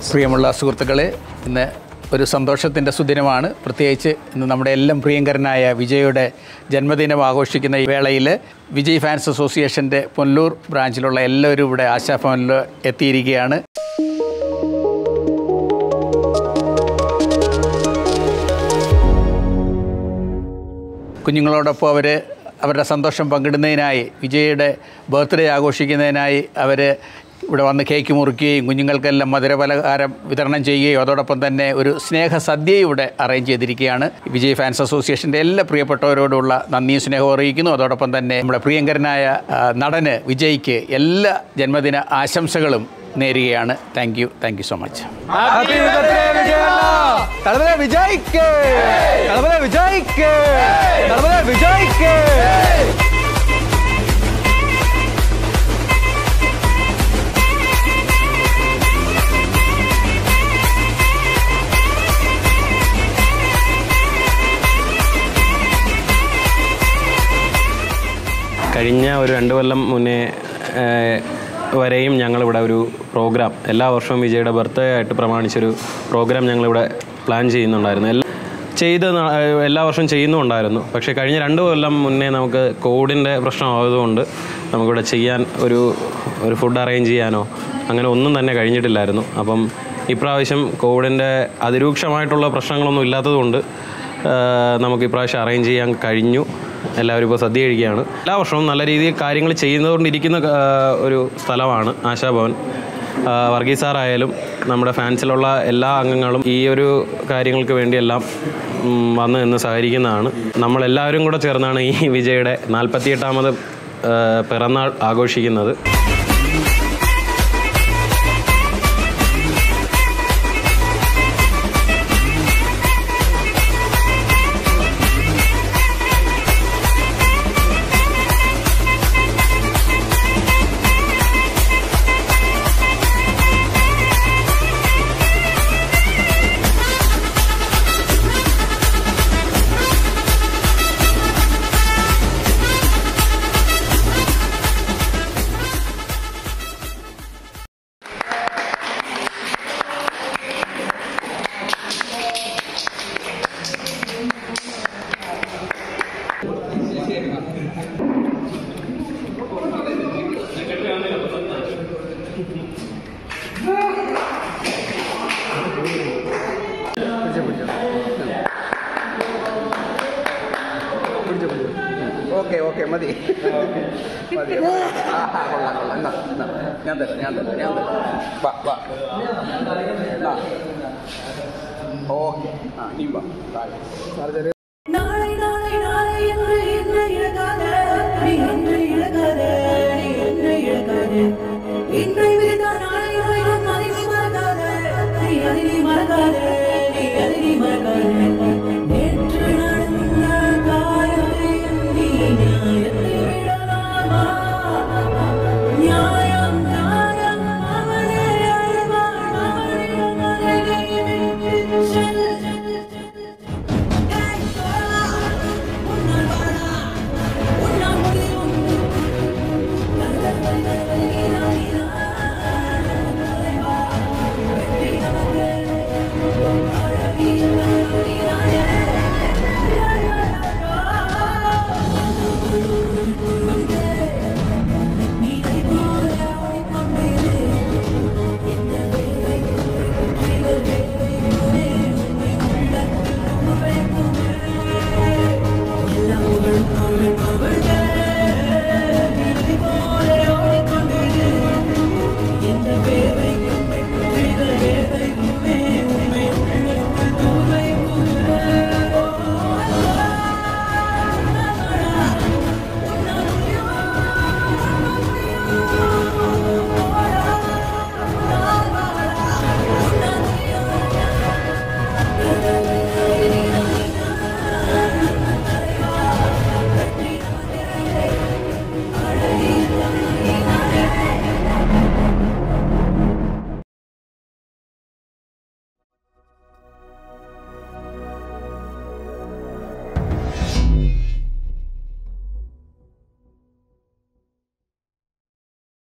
പ്രിയമുള്ള സുഹൃത്തുക്കളെ ഇന്ന് ഒരു സന്തോഷത്തിൻ്റെ സുദിനമാണ് പ്രത്യേകിച്ച് ഇന്ന് നമ്മുടെ എല്ലാം പ്രിയങ്കരനായ വിജയുടെ ജന്മദിനം ആഘോഷിക്കുന്ന ഈ വേളയിൽ വിജയ് ഫാൻസ് അസോസിയേഷൻ്റെ പൊല്ലൂർ ബ്രാഞ്ചിലുള്ള എല്ലാവരും ഇവിടെ ആശാഭവനിൽ എത്തിയിരിക്കുകയാണ് കുഞ്ഞുങ്ങളോടൊപ്പം അവർ അവരുടെ സന്തോഷം പങ്കിടുന്നതിനായി വിജയുടെ ബർത്ത്ഡേ ആഘോഷിക്കുന്നതിനായി അവർ ഇവിടെ വന്ന് കേക്ക് മുറിക്കുകയും കുഞ്ഞുങ്ങൾക്കെല്ലാം മധുരപലഹാരം വിതരണം ചെയ്യുകയും അതോടൊപ്പം തന്നെ ഒരു സ്നേഹ സദ്യയും ഇവിടെ അറേഞ്ച് ചെയ്തിരിക്കുകയാണ് വിജയ് ഫാൻസ് അസോസിയേഷൻ്റെ എല്ലാ പ്രിയപ്പെട്ടവരോടുള്ള നന്ദിയും സ്നേഹവും അറിയിക്കുന്നു അതോടൊപ്പം തന്നെ നമ്മുടെ പ്രിയങ്കരനായ ആ, നടന് വിജയ്ക്ക് എല്ലാ ജന്മദിന ആശംസകളും നേരുകയാണ് thank you thank you so much happy birthday വിജയണ്ണ തളപതി വിജയ്ക്ക് തളപതി വിജയ്ക്ക് തളപതി വിജയ്ക്ക് കഴിഞ്ഞ ഒരു രണ്ട് കൊല്ലം മുന്നേ ഏഹ്, വരെയും ഞങ്ങളിവിടെ ഒരു പ്രോഗ്രാം എല്ലാ വർഷവും വിജയുടെ ബർത്ത്ഡേ ആയിട്ട് പ്രമാണിച്ചൊരു പ്രോഗ്രാം ഞങ്ങളിവിടെ പ്ലാൻ ചെയ്യുന്നുണ്ടായിരുന്നു എല്ലാ ചെയ്ത് ന- ഏഹ്, എല്ലാ വർഷവും ചെയ്യുന്നുണ്ടായിരുന്നു പക്ഷേ കഴിഞ്ഞ രണ്ട് കൊല്ലം മുന്നേ നമുക്ക് കോവിഡിൻ്റെ പ്രശ്നമായതുകൊണ്ട് നമുക്കിവിടെ ചെയ്യാൻ ഒരു ഒരു ഫുഡ് അറേഞ്ച് ചെയ്യാനോ അങ്ങനെ ഒന്നും തന്നെ കഴിഞ്ഞിട്ടില്ലായിരുന്നു അപ്പം ഇപ്രാവശ്യം കോവിഡിൻ്റെ അതിരൂക്ഷമായിട്ടുള്ള പ്രശ്നങ്ങളൊന്നും ഇല്ലാത്തതുകൊണ്ട് ഏഹ്, നമുക്ക് ഇപ്രാവശ്യം അറേഞ്ച് ചെയ്യാൻ കഴിഞ്ഞു എല്ലാവരും ഇപ്പോൾ സദ്യ കഴിക്കുകയാണ് എല്ലാ വർഷവും നല്ല രീതിയിൽ കാര്യങ്ങൾ ചെയ്യുന്നതുകൊണ്ടിരിക്കുന്ന ഏഹ്, ഒരു സ്ഥലമാണ് ആശാഭവൻ ഏഹ്, വർഗീസ് സാറായാലും നമ്മുടെ ഫാൻസിലുള്ള എല്ലാ അംഗങ്ങളും ഈ ഒരു കാര്യങ്ങൾക്ക് വേണ്ടിയെല്ലാം ഉം, വന്ന് നിന്ന് സഹകരിക്കുന്നതാണ് നമ്മളെല്ലാവരും കൂടെ ചേർന്നാണ് ഈ വിജയുടെ നാൽപ്പത്തിയെട്ടാമത് ഏഹ്, പിറന്നാൾ ആഘോഷിക്കുന്നത് ഓക്കെ ഓക്കെ മതി മതി ആ ആ, കൊള്ളാം കൊള്ളാം എന്നാ എന്നാ ഞാൻ തരാം ഞാൻ തരാം ഞാൻ തരാം വാ വാ ഓക്കെ ആ നീ വാ താഴെ